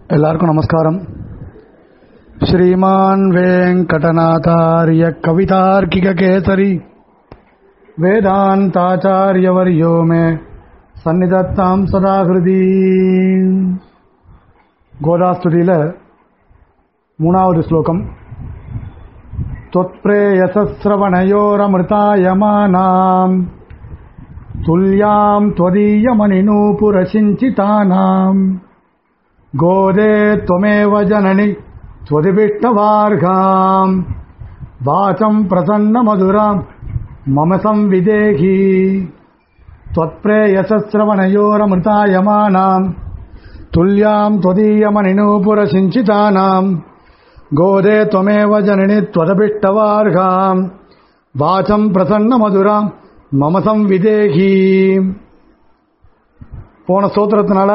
எல்லாருக்கும் நமஸ்காரம் ஸ்ரீமான் வெங்கடநாதாரிய கவிதார்க்கிக கேசரி வேதாந்தாச்சாரியவர்யோ மே சந்நிதத்தாம் சதாகிருதி கோதாஸ்துதியில் மூணாவது ஸ்லோகம் त्वत्प्रेयसस्रवणयोरमृतायमानाम् तुल्याम् त्वदीयमणिनूपुरसिञ्चितानाम् गोदे त्वमेव जननि त्वदिविष्टवार्गाम् वाचम् प्रसन्नमधुराम् मम संविदेहि त्वत्प्रेयसस्रवणयोरमृतायमानाम् तुल्याम् त्वदीयमणिनूपुरसिञ्चितानाम् गोदे त्वमेव जननि त्वदभिष्टवार्हाम् வாச்சம் பிரசன்ன மதுராம் மமசம் விதேகி போன ஸ்தோத்திரத்தினால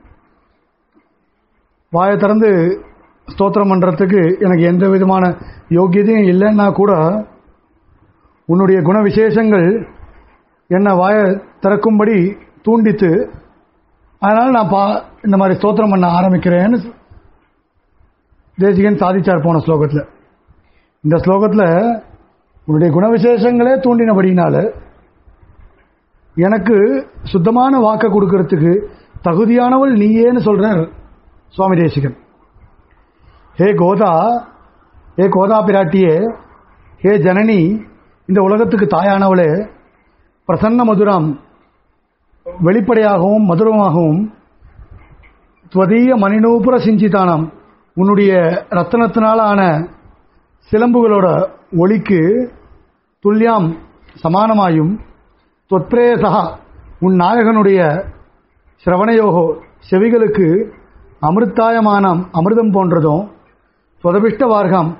வாயை திறந்து ஸ்தோத்திரம் பண்ணுறதுக்கு எனக்கு எந்த விதமான யோக்கியதையும் இல்லைன்னா கூட உன்னுடைய குண விசேஷங்கள் என்னை வாயை திறக்கும்படி தூண்டித்து அதனால் நான் பா இந்த மாதிரி ஸ்தோத்திரம் பண்ண ஆரம்பிக்கிறேன்னு தேசிகன் சாதிச்சார் போன ஸ்லோகத்தில் இந்த ஸ்லோகத்தில் உன்னுடைய குணவிசேஷங்களே தூண்டினபடினால எனக்கு சுத்தமான வாக்கை கொடுக்கறதுக்கு தகுதியானவள் நீயேன்னு சொல்றார் சுவாமி தேசிகன் ஹே கோதா ஹே கோதா பிராட்டியே ஹே ஜனனி இந்த உலகத்துக்கு தாயானவளே பிரசன்ன மதுரம் வெளிப்படையாகவும் மதுரமாகவும் துவதீய மணிநூபுர சிஞ்சிதானம் உன்னுடைய ரத்தனத்தினால ஆன சிலம்புகளோட ஒளிக்கு துல்லியாம் சமானமாயும் தொத்ரேசா உன் நாயகனுடைய சிரவணயோகோ செவிகளுக்கு அமிர்தாயமானம் அமிர்தம் போன்றதும் சொதபிஷ்ட வார்க்கம்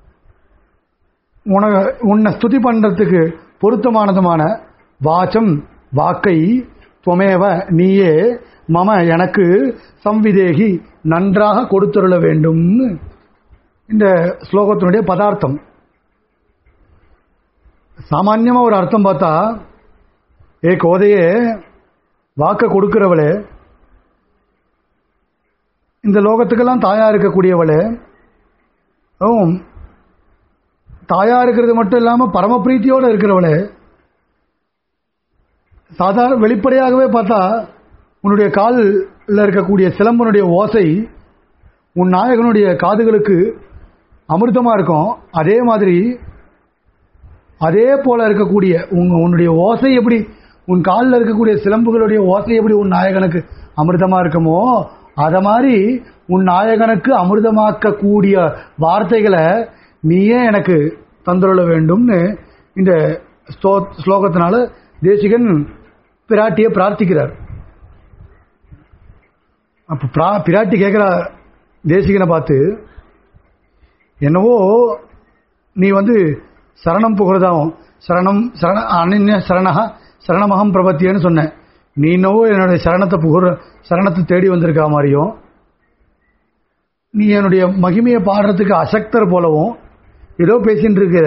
உன உன்னை ஸ்துதி பண்ணுறதுக்கு பொருத்தமானதுமான வாச்சம் வாக்கை துவமேவ நீயே மம எனக்கு சம்விதேகி நன்றாக கொடுத்துருள வேண்டும்னு இந்த ஸ்லோகத்தினுடைய பதார்த்தம் சாமான்யமாக ஒரு அர்த்தம் பார்த்தா ஏ கோதையே வாக்க கொடுக்கிறவளே இந்த லோகத்துக்கெல்லாம் தாயா இருக்கக்கூடியவளே ஓம் தாயா இருக்கிறது மட்டும் இல்லாமல் பரமபிரீத்தியோடு இருக்கிறவளே சாதாரண வெளிப்படையாகவே பார்த்தா உன்னுடைய காலில் இருக்கக்கூடிய சிலம்பனுடைய ஓசை உன் நாயகனுடைய காதுகளுக்கு அமிர்தமாக இருக்கும் அதே மாதிரி அதே போல இருக்கக்கூடிய உங்க உன்னுடைய ஓசை எப்படி உன் காலில் இருக்கக்கூடிய சிலம்புகளுடைய ஓசை எப்படி உன் நாயகனுக்கு அமிர்தமா இருக்குமோ அத மாதிரி உன் நாயகனுக்கு அமிர்தமாக்கக்கூடிய வார்த்தைகளை நீயே எனக்கு தந்துள்ள வேண்டும்னு இந்த ஸ்லோ ஸ்லோகத்தினால தேசிகன் பிராட்டியை பிரார்த்திக்கிறார் அப்ப பிரா பிராட்டி கேட்குற தேசிகனை பார்த்து என்னவோ நீ வந்து சரணம் புகழ்தாவும் சரணம் சரண அனன்ய சரணகா சரணமகம் பிரபத்தியன்னு சொன்னேன் நீ என்னவோ என்னுடைய சரணத்தை புகழ் சரணத்தை தேடி வந்திருக்கா மாதிரியும் நீ என்னுடைய மகிமையை பாடுறதுக்கு அசக்தர் போலவும் ஏதோ பேசிட்டு இருக்கிற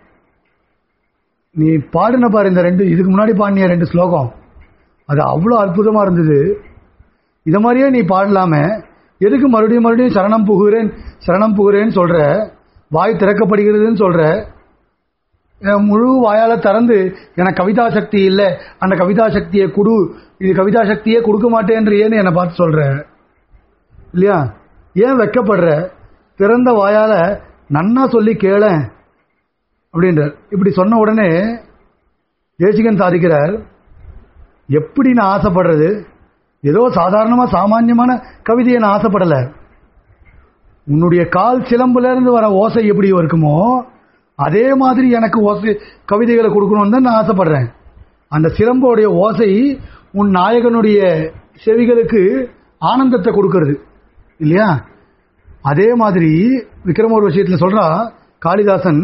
நீ பாடின பாரு இந்த ரெண்டு இதுக்கு முன்னாடி பாடினிய ரெண்டு ஸ்லோகம் அது அவ்வளோ அற்புதமாக இருந்தது இதை மாதிரியே நீ பாடலாம எதுக்கு மறுபடியும் மறுபடியும் சரணம் புகுகிறேன் சரணம் புகுகிறேன்னு சொல்ற வாய் திறக்கப்படுகிறதுன்னு சொல்ற முழு வாயால திறந்து எனக்கு கவிதா சக்தி இல்லை அந்த கவிதா சக்தியை கொடு இது கவிதா சக்தியே கொடுக்க மாட்டேன்றியேன்னு என்னை பார்த்து சொல்ற இல்லையா ஏன் வெக்கப்படுற திறந்த வாயால நன்னா சொல்லி கேள அப்படின்றார் இப்படி சொன்ன உடனே தேசிகன் சாதிக்கிறார் எப்படி நான் ஆசைப்படுறது ஏதோ சாதாரணமாக சாமான்யமான கவிதையை நான் ஆசைப்படலை உன்னுடைய கால் சிலம்புல இருந்து வர ஓசை எப்படி இருக்குமோ அதே மாதிரி எனக்கு ஓசை கவிதைகளை கொடுக்கணும்னு தான் நான் ஆசைப்படுறேன் அந்த சிலம்போடைய ஓசை உன் நாயகனுடைய செவிகளுக்கு ஆனந்தத்தை கொடுக்கறது இல்லையா அதே மாதிரி விக்ரம ஒரு விஷயத்தில் சொல்றா காளிதாசன்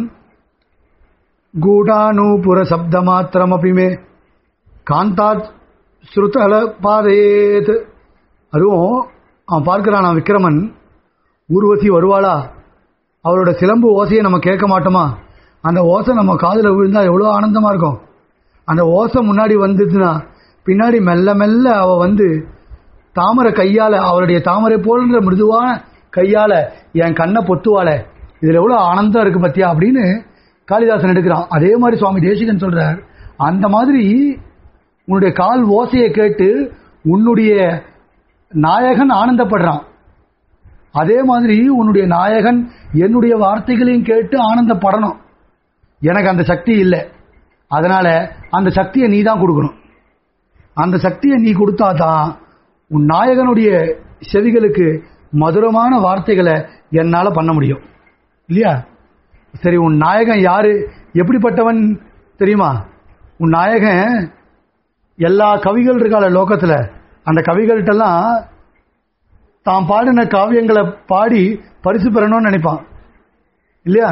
கூடானூபுர சப்த மாத்திரம் அப்படிமே காந்தாத் ஸ்ருதல பாதேத் அதுவும் அவன் பார்க்கிறான் விக்ரமன் ஊர்வசி வருவாளா அவளோட சிலம்பு ஓசையை நம்ம கேட்க மாட்டோமா அந்த ஓசை நம்ம காதில் விழுந்தா எவ்வளோ ஆனந்தமாக இருக்கும் அந்த ஓசை முன்னாடி வந்துச்சுன்னா பின்னாடி மெல்ல மெல்ல அவள் வந்து தாமரை கையால அவருடைய தாமரை போன்ற மிருதுவான கையால என் கண்ணை பொத்துவாள இதுல எவ்வளவு ஆனந்தம் இருக்கு பத்தியா அப்படின்னு காளிதாசன் எடுக்கிறான் அதே மாதிரி சுவாமி தேசிகன் சொல்றார் அந்த மாதிரி உன்னுடைய கால் ஓசையை கேட்டு உன்னுடைய நாயகன் ஆனந்தப்படுறான் அதே மாதிரி உன்னுடைய நாயகன் என்னுடைய வார்த்தைகளையும் கேட்டு ஆனந்தப்படணும் எனக்கு அந்த சக்தி இல்லை அதனால அந்த சக்தியை நீ தான் கொடுக்கணும் அந்த சக்தியை நீ கொடுத்தாதான் உன் நாயகனுடைய செவிகளுக்கு மதுரமான வார்த்தைகளை என்னால பண்ண முடியும் இல்லையா சரி உன் நாயகன் யாரு எப்படிப்பட்டவன் தெரியுமா உன் நாயகன் எல்லா கவிகள் இருக்கால லோகத்துல அந்த கவிகள்கிட்டலாம் தான் பாடின காவியங்களை பாடி பரிசு பெறணும்னு நினைப்பான் இல்லையா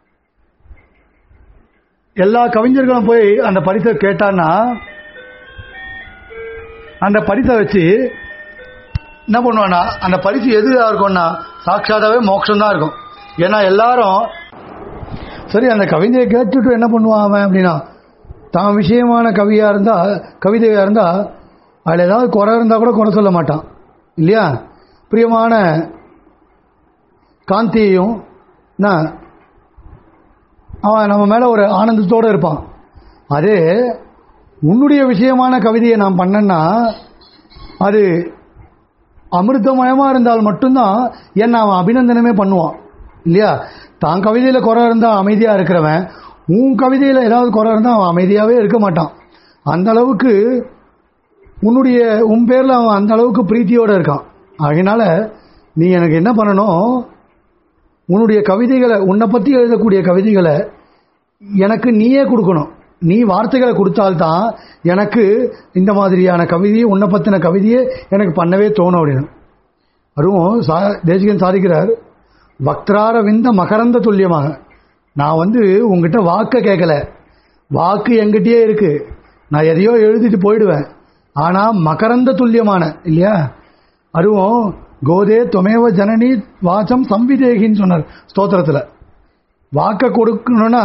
எல்லா கவிஞர்களும் போய் அந்த பரிசை கேட்டான்னா அந்த பரிசை வச்சு என்ன பண்ணுவானா அந்த பரிசு எதுவா இருக்கும்னா சாட்சாதாவே மோட்சம் தான் இருக்கும் ஏன்னா எல்லாரும் சரி அந்த கவிதையை கேட்டுட்டு என்ன பண்ணுவான் அவன் அப்படின்னா தான் விஷயமான கவியா இருந்தா கவிதையா இருந்தா அதில் ஏதாவது குறை இருந்தா கூட குறை சொல்ல மாட்டான் இல்லையா பிரியமான காந்தியையும் என்ன, அவன் நம்ம மேல ஒரு ஆனந்தத்தோட இருப்பான் அதே உன்னுடைய விஷயமான கவிதையை நான் பண்ணேன்னா அது அமிர்தமயமா இருந்தால் மட்டும்தான் என்ன அவன் அபிநந்தனமே பண்ணுவான் இல்லையா தான் கவிதையில குறை இருந்தா அமைதியா இருக்கிறவன் உன் கவிதையில ஏதாவது குறை இருந்தா அவன் அமைதியாவே இருக்க மாட்டான் அந்த அளவுக்கு உன்னுடைய உன் பேர்ல அவன் அந்த அளவுக்கு பிரீத்தியோட இருக்கான் அதனால நீ எனக்கு என்ன பண்ணணும் உன்னுடைய கவிதைகளை உன்னை பத்தி எழுதக்கூடிய கவிதைகளை எனக்கு நீயே கொடுக்கணும் நீ வார்த்தைகளை கொடுத்தால்தான் எனக்கு இந்த மாதிரியான கவிதையை உன்னை பத்தின கவிதையை எனக்கு பண்ணவே தோணும் அப்படின்னு அதுவும் சா தேசிகன் சாதிக்கிறார் வக்திரார விந்த மகரந்த துல்லியமாக நான் வந்து உங்ககிட்ட வாக்க கேட்கல வாக்கு என்கிட்டயே இருக்கு நான் எதையோ எழுதிட்டு போயிடுவேன் ஆனா மகரந்த துல்லியமான இல்லையா அதுவும் கோதே துமேவ ஜனனி வாச்சம் சம்விதேகின்னு சொன்னார் ஸ்தோத்திரத்துல வாக்க கொடுக்கணும்னா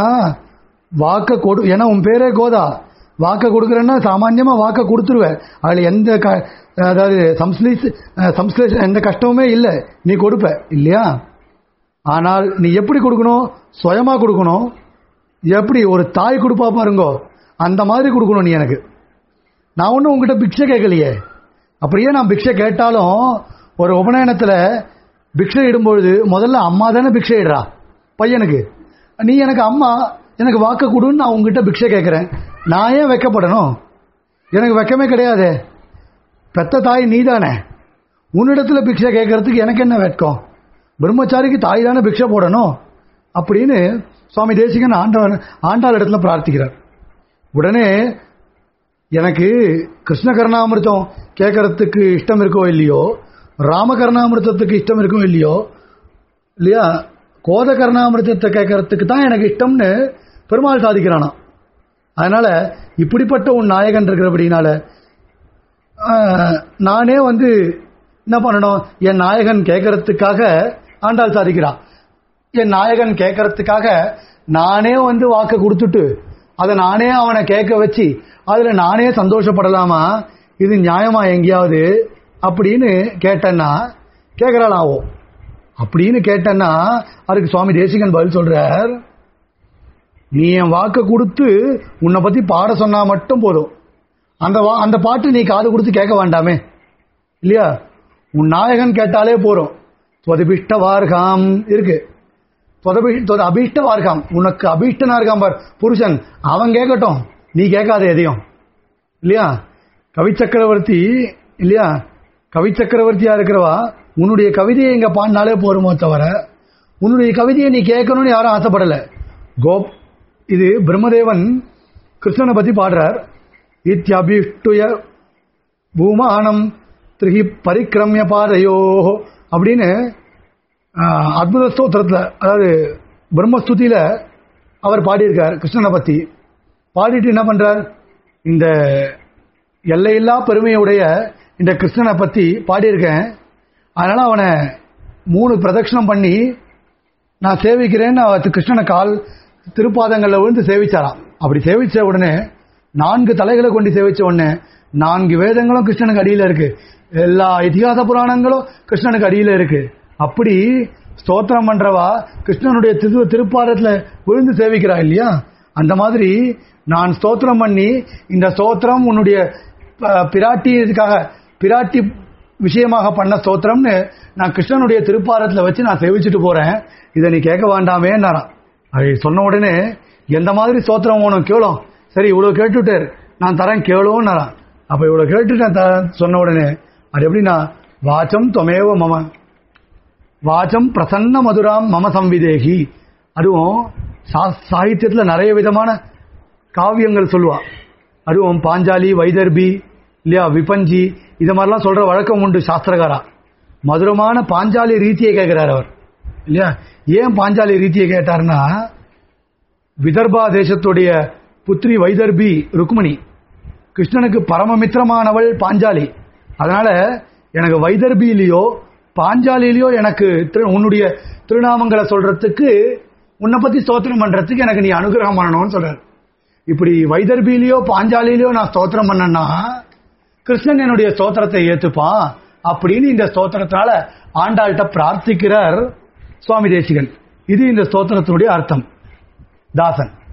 வாக்க கொடு ஏன்னா உன் பேரே கோதா வாக்க கொடுக்குறேன்னா சாமான்யமா வாக்க கொடுத்துருவேன் அதுல எந்த க- அதாவது சம்ஸ்லேஷ் சம்ஸ்லேஷன் எந்த கஷ்டமுமே இல்லை நீ கொடுப்ப இல்லையா ஆனால் நீ எப்படி கொடுக்கணும் சுயமா கொடுக்கணும் எப்படி ஒரு தாய் கொடுப்பா பாருங்கோ அந்த மாதிரி கொடுக்கணும் நீ எனக்கு நான் ஒன்றும் உங்ககிட்ட பிக்ஷை கேட்கலையே அப்படியே நான் பிக்ஷை கேட்டாலும் ஒரு உபநயனத்தில் பிக்ஷை இடும்பொழுது முதல்ல அம்மா தானே பிக்ஷை இடுறா பையனுக்கு நீ எனக்கு அம்மா எனக்கு வாக்கு கொடுன்னு நான் உங்ககிட்ட பிக்ஷை கேட்குறேன் நான் ஏன் வைக்கப்படணும் எனக்கு வெக்கமே கிடையாதே பெத்த தாய் நீ தானே உன்னிடத்துல பிக்ஷை கேட்கறதுக்கு எனக்கு என்ன வெட்கம் பிரம்மச்சாரிக்கு தாய் தானே பிக்ஷை போடணும் அப்படின்னு சுவாமி தேசிகன் ஆண்டவன் ஆண்டாள் இடத்துல பிரார்த்திக்கிறார் உடனே எனக்கு கிருஷ்ண கருணாமிர்தம் கேட்கறதுக்கு இஷ்டம் இருக்கோ இல்லையோ ராம கருணாமிர்தத்துக்கு இஷ்டம் இருக்கோ இல்லையோ இல்லையா கோத கருணாமிர்தத்தை கேட்கறதுக்கு தான் எனக்கு இஷ்டம்னு பெருமாள் சாதிக்கிறானா அதனால இப்படிப்பட்ட உன் நாயகன் இருக்கிறபடினால ஆஹ், நானே வந்து என்ன பண்ணணும் என் நாயகன் கேட்கறதுக்காக ஆண்டாள் சாதிக்கிறான் என் நாயகன் கேட்கறதுக்காக நானே வந்து வாக்கு கொடுத்துட்டு அதை நானே அவனை கேட்க வச்சு அதுல நானே சந்தோஷப்படலாமா இது நியாயமா எங்கேயாவது அப்படின்னு கேட்டேன்னா கேட்கறாளாவோ அப்படின்னு கேட்டேன்னா அதுக்கு சுவாமி தேசிகன் பதில் சொல்றார் நீ என் வாக்கு கொடுத்து உன்னை பத்தி பாட சொன்னா மட்டும் போதும் அந்த வா அந்த பாட்டு நீ காது கொடுத்து கேட்க வேண்டாமே இல்லையா உன் நாயகன் கேட்டாலே போறோம் துவதிபிஷ்ட வார்காம் இருக்கு துவதபி- துவத அபீஷ்ட வார்காம் உனக்கு அபீஷ்டனா இருக்கான் பார் புருஷன் அவன் கேட்கட்டும் நீ கேட்காத எதையும் இல்லையா கவி சக்கரவர்த்தி இல்லையா கவி சக்கரவர்த்தியா இருக்கிறவா உன்னுடைய கவிதையை இங்க பாடினாலே போருமோ தவிர உன்னுடைய கவிதையை நீ கேட்கணும்னு யாரும் ஆசைப்படல கோப் இது பிரம்மதேவன் கிருஷ்ணனை பத்தி பாடுறார் இத்தியபிஷ்டுய பூமானம் திரிகி பரிக்கிரமிய பாதையோ அப்படின்னு ஆஹ், அத்புத ஸ்தோத்திரத்துல அதாவது பிரம்மஸ்துதியில அவர் பாடியிருக்கார் கிருஷ்ணனை பத்தி பாடிட்டு என்ன பண்றார் இந்த எல்லையில்லா பெருமையுடைய இந்த கிருஷ்ணனை பத்தி பாடியிருக்கேன் அதனால அவனை மூணு பிரதட்சணம் பண்ணி நான் சேவிக்கிறேன்னு அவர் கிருஷ்ணனை கால் திருப்பாதங்கள்ல விழுந்து சேவிச்சாராம் அப்படி சேவிச்ச உடனே நான்கு தலைகளை கொண்டு சேவிச்ச உடனே நான்கு வேதங்களும் கிருஷ்ணனுக்கு அடியில இருக்கு எல்லா இதிகாச புராணங்களும் கிருஷ்ணனுக்கு அடியில இருக்கு அப்படி ஸ்தோத்திரம் பண்றவா கிருஷ்ணனுடைய திரு திருப்பாதத்துல விழுந்து சேவிக்கிறா இல்லையா அந்த மாதிரி நான் ஸ்தோத்திரம் பண்ணி இந்த ஸ்தோத்திரம் உன்னுடைய ப- பிராட்டிக்காக பிராட்டி விஷயமாக பண்ண ஸ்தோத்திரம்னு நான் கிருஷ்ணனுடைய திருப்பாரத்துல வச்சு நான் சேவிச்சுட்டு போறேன் இதை நீ கேட்க வேண்டாமே அதை சொன்ன உடனே எந்த மாதிரி ஸ்தோத்திரம் வேணும் கேளும் சரி இவ்வளவு கேட்டுட்டார் நான் தரேன் கேளும்னாராம் அப்ப இவ்வளவு கேட்டு நான் தரேன் சொன்ன உடனே அது எப்படின்னா வாச்சம் தொமேவ மம வாச்சம் பிரசன்ன மதுராம் மம சம்விதேகி அதுவும் சா- சாகித்யத்துல நிறைய விதமான காவியங்கள் சொல்லுவா அதுவும் பாஞ்சாலி வைதர்பி இல்லையா விபஞ்சி இது மாதிரிலாம் சொல்ற வழக்கம் உண்டு சாஸ்திரகாரா மதுரமான பாஞ்சாலி ரீதியை கேட்கிறார் அவர் இல்லையா ஏன் பாஞ்சாலி ரீதியை கேட்டார்னா விதர்பா தேசத்துடைய புத்ரி வைதர்பி ருக்மணி கிருஷ்ணனுக்கு பரமமித்திரமானவள் பாஞ்சாலி அதனால எனக்கு வைதர்பியிலேயோ பாஞ்சாலிலேயோ எனக்கு திரு- உன்னுடைய திருநாமங்களை சொல்றதுக்கு உன்னை பத்தி ஸ்தோத்திரம் பண்றதுக்கு எனக்கு நீ அனுகிரகம் பண்ணணும்னு சொல்றாரு இப்படி வைதர்பியிலேயோ பாஞ்சாலிலேயோ நான் ஸ்தோத்திரம் பண்ணேன்னா கிருஷ்ணன் என்னுடைய ஸ்தோத்திரத்தை ஏத்துப்பான் அப்படின்னு இந்த ஸ்தோத்திரத்தினால ஆண்டாள்கிட்ட பிரார்த்திக்கிறார் சுவாமி தேசிகன் இது இந்த ஸ்தோத்திரத்தினுடைய அர்த்தம் தாசன்